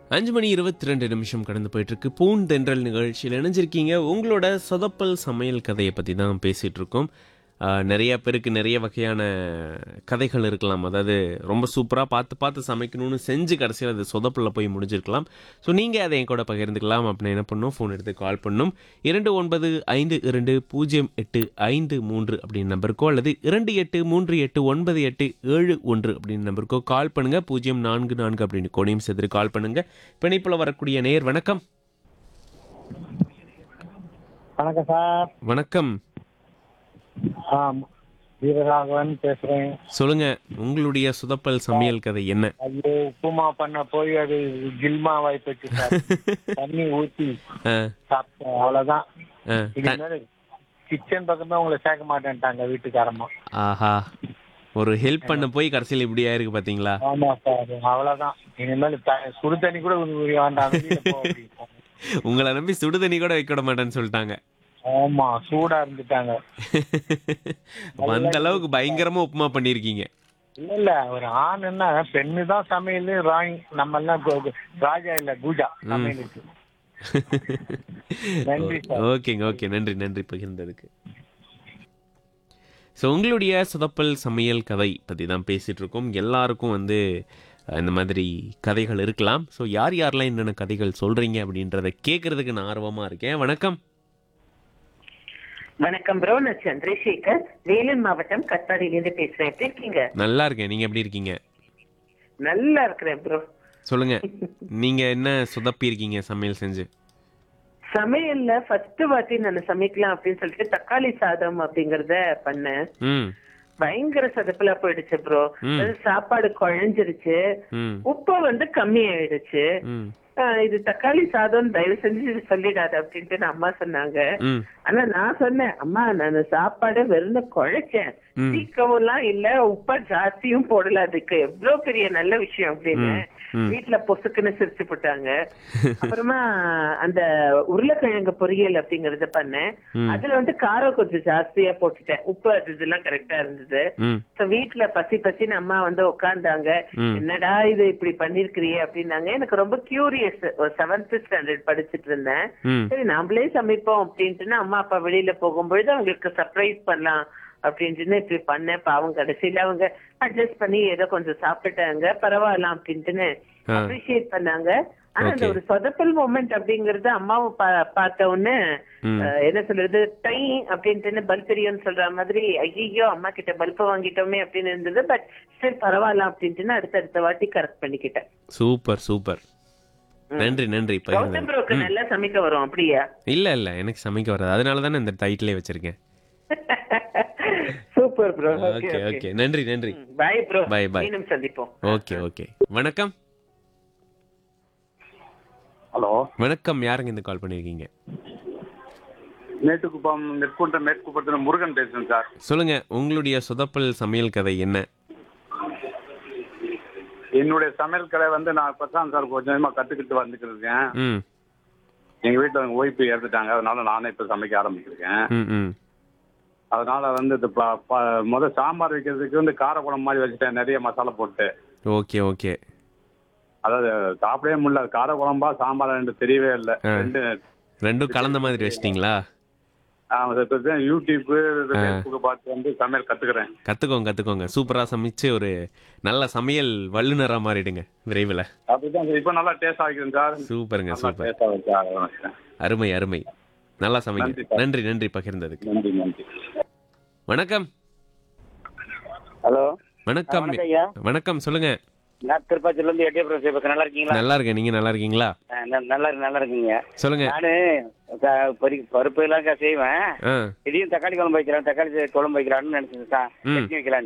அஞ்சு மணி இருபத்தி ரெண்டு நிமிஷம் கடந்து போயிட்டு இருக்கு பூந்தென்றல் நிகழ்ச்சியில் இணைஞ்சிருக்கீங்க உங்களோட சொதப்பல் சமையல் கதையை பற்றி தான் பேசிகிட்டு இருக்கோம் ஆஹ், நிறைய பேருக்கு நிறைய வகையான கதைகள் இருக்கலாம் அதாவது ரொம்ப சூப்பராக பார்த்து பார்த்து சமைக்கணும்னு செஞ்சு கடைசியில் அது சொதப்பலில் போய் முடிஞ்சிருக்கலாம் ஸோ நீங்கள் அதை என் கூட பகிர்ந்துக்கலாம் அப்படின்னு என்ன பண்ணணும் ஃபோன் எடுத்து கால் பண்ணணும் இரண்டு ஒன்பது ஐந்து இரண்டு பூஜ்ஜியம் எட்டு ஐந்து மூன்று அப்படின்னு நம்பருக்கோ அல்லது இரண்டு எட்டு மூன்று எட்டு ஒன்பது எட்டு ஏழு ஒன்று அப்படின்னு நம்பருக்கோ கால் பண்ணுங்க பூஜ்ஜியம் நான்கு நான்கு அப்படின்னு கொடியும் சேர்த்து கால் பண்ணுங்க பிணைப்பில் வரக்கூடிய நேர் வணக்கம் வணக்கம் சார் வணக்கம் ஆம் வீரராகவன் பேசுறேன் சொல்லுங்க உங்களுடைய சுதப்பல் சமையல் கதை என்ன ஐயோ உப்புமா பண்ண போய் அது கில்மாவாய் போச்சு சார் தண்ணி ஊத்தி ஆ, சாப்பிட்டேன் அவ்வளவுதான் ஆ, இனிமேல் கிச்சன் பக்கமே உங்களை சேர்க்க மாட்டேன்ட்டாங்க வீட்டுக்காரமா ஆஹா ஒரு ஹெல்ப் பண்ண போய் கடைசியில் இப்படி ஆயிருக்கு பாத்தீங்களா ஆமா சார் அவ்வளவுதான் இனிமேல் த- சுடு தண்ணி கூட உங்களுக்கு வேண்டாம் வெளியில போ அப்படின்ட்டாங்க. உங்களை நம்பி சுடு தண்ணி கூட வைக்க விட மாட்டேன்னு சொல்லிட்டாங்க ஆமா சூடா இருந்துட்டாங்க அப்ப அந்த அளவுக்கு பயங்கரமா உப்புமா பண்ணிருக்கீங்க இல்ல இல்ல ஒரு ஆண் என்ன பெண்ணு தான் சமையல் ராய் நம்ம எல்லாம் கு- கு- ராஜா இல்ல பூஜா சமையலுக்கு நன்றி சார் ஓகேங்க ஓகே நன்றி நன்றி பகிர்ந்ததுக்கு ஸோ உங்களுடைய சுதப்பல் சமையல் கதை பற்றி தான் பேசிகிட்டு இருக்கோம் எல்லாருக்கும் வந்து அஹ், இந்த மாதிரி கதைகள் இருக்கலாம் ஸோ யார் யாரெல்லாம் என்னென்ன கதைகள் சொல்கிறீங்க அப்படின்றத கேட்குறதுக்கு நான் ஆர்வமாக இருக்கேன் வணக்கம் வணக்கம் ப்ரோ நான் சந்திரசேகர் வேலூர் மாவட்டம் கட்பாடியிலிருந்து பேசுறேன் எப்படி இருக்கீங்க நல்லா இருக்கேன் நீங்கள் எப்படி இருக்கீங்க நல்லா இருக்கிறேன் ப்ரோ சொல்லுங்க நீங்கள் என்ன சொதப்பி இருக்கீங்க சமையல் செஞ்சு சமையல்ல ஃபர்ஸ்ட் வாட்டி நான் சமைக்கலாம் அப்படின்னு சொல்லிட்டு தக்காளி சாதம் அப்படிங்கறத பண்ணேன் ம் பயங்கர சதப்புலா போயிடுச்சு ப்ரோ ம். சாப்பாடு குழஞ்சிருச்சு ம் உப்பு வந்து கம்மி ஆயிடுச்சு ம் ஆஹ் இது தக்காளி சாதம் தயவு செஞ்சு இது சொல்லிடாத அப்படின்ட்டு நான் அம்மா சொன்னாங்க ம் ஆனா நான் சொன்னேன் அம்மா நான் சாப்பாடு வெறும் குழைச்சேன் ம். சீக்கிரம்லாம் இல்ல உப்ப ஜாஸ்தியும் போடல அதுக்கு எவ்வளவு பெரிய நல்ல விஷயம் அப்படின்னு ம். வீட்டுல பொசுக்குன்னு சிரிச்சு போட்டாங்க அப்புறமா அந்த உருளைக்கிழங்கு பொரியல் அப்படிங்கறத பண்ணேன் ம். அதுல வந்து காரம் கொஞ்சம் ஜாஸ்தியா போட்டுட்டேன் உப்பு அது இதெல்லாம் கரெக்டா இருந்தது ம் So, வீட்டுல பசி பசின்னு அம்மா வந்து உட்கார்ந்தாங்க ம். என்னடா இது இப்படி பண்ணிருக்கிறியே அப்படின்னாங்க எனக்கு ரொம்ப கியூரியஸ் ஒரு செவன்த் ஸ்டாண்டர்ட் படிச்சிட்டு இருந்தேன் ம் சரி நாமளே சமைப்போம் அப்படின்ட்டு அம்மா அப்பா வெளியில போகும்பொழுது அவங்களுக்கு சர்ப்ரைஸ் பண்ணலாம் அப்படின்ட்டு இப்படி பண்ணேன் பாவம் கடைசியில அவங்க அட்ஜஸ்ட் பண்ணி ஏதோ கொஞ்சம் சாப்பிட்டுட்டாங்க பரவாயில்ல அப்படின்ட்டுன்னு ஆ. அப்ரிஷியேட் பண்ணாங்க ஆனா அந்த Okay. ஒரு சொதப்பல் மூமெண்ட் அப்படிங்கறது அம்மாவை பா- பார்த்த உடனே ம். அஹ், என்ன சொல்றது டை அப்படின்ட்டு பல்ப் எரியும்னு சொல்ற மாதிரி ஐயோ அம்மா கிட்ட பல்ப் வாங்கிட்டோமே அப்படின்னு இருந்தது பட் சரி பரவாயில்ல அப்படின்ட்டு அடுத்த அடுத்த வாட்டி கரெக்ட் பண்ணிக்கிட்டேன் சூப்பர் சூப்பர் நன்றி நன்றி கௌதம் பகிர்ந்தது ப்ரோக்கு நல்லா சமைக்க வரும் அப்படியா இல்லை இல்லை எனக்கு சமைக்க வராது அதனால தானே இந்த டைட்டிலே வச்சிருக்கேன் சூப்பர் ப்ரோ ஓகே ஓகே நன்றி நன்றி பாய் ப்ரோ Bye, bye. மீண்டும் சந்திப்போம் ஓகே ஓகே வணக்கம் ஹலோ வணக்கம் யாருங்க இந்த கால் பண்ணியிருக்கீங்க மேட்டுக்குப்பம் நெற்குன்ற மேற்குப்பத்துல முருகன் பேசுறேன் சார் சொல்லுங்க உங்களுடைய சொதப்பல் சமையல் கதை என்ன என்னுடைய சமையல் கடை வந்து நான் இப்பதான் சார் கொஞ்சம் கொஞ்சமா கத்துக்கிட்டு வந்துட்டு இருக்கேன் ம் எங்க வீட்டுல எங்க ஒய்ஃபு இறந்துட்டாங்க அதனால நானே இப்ப சமைக்க ஆரம்பிச்சிருக்கேன் ம் ம் அதனால வந்து இந்த ப- ப- முத சாம்பார் வைக்கிறதுக்கு வந்து காரக்குழம்பு மாதிரி வச்சுட்டேன் நிறைய மசாலா போட்டு ஓகே ஓகே அதாவது சாப்பிடவே முடியல அது காரக்குழம்பா சாம்பார் எனக்கு தெரியவே இல்லை ஆ. ரெண்டு ரெண்டும் கலந்த மாதிரி வச்சிட்டிங்களா ஆமா சார் இப்போ யூடியூப் ஃபேஸ்புக்கை பார்த்து வந்து சமையல் கத்துக்கிறேன் கற்றுக்கோங்க கற்றுக்கோங்க சூப்பராக சமைச்சு ஒரு நல்ல சமையல் வல்லுநராக மாறிடுங்க விரைவில் அப்படிதான் சார் இப்போ நல்லா டேஸ்ட் ஆகிக்கிறேன் சார் சூப்பருங்க நல்லா சூப்பர் டேஸ்டாக வச்சு ஆரம்பிச்சேன் அருமை அருமை நல்லா சமைங்க நன்றி சார். நன்றி நன்றி பகிர்ந்ததுக்கு நன்றி நன்றி வணக்கம் ஹலோ வணக்கம் வணக்கம் ஐயா வணக்கம் சொல்லுங்க நான் திருப்பாச்சியில இருந்து எட்டியபுரம் சேவக்கு நல்லா இருக்கீங்களா நல்லா இருக்கேன் நீங்க நல்லா இருக்கீங்களா ஆ, ந- நல்லா இருக்கு நல்லா இருக்குங்க சொல்லுங்க நானு க- பரி- பருப்பு எல்லாம் க- செய்வேன் ஆ திடீர்னு தக்காளி குழம்பு வைக்கிறேன் தக்காளி குழம்பு வைக்கிறான்னு நினைச்சேன் ம். சட்னி வைக்கலாம்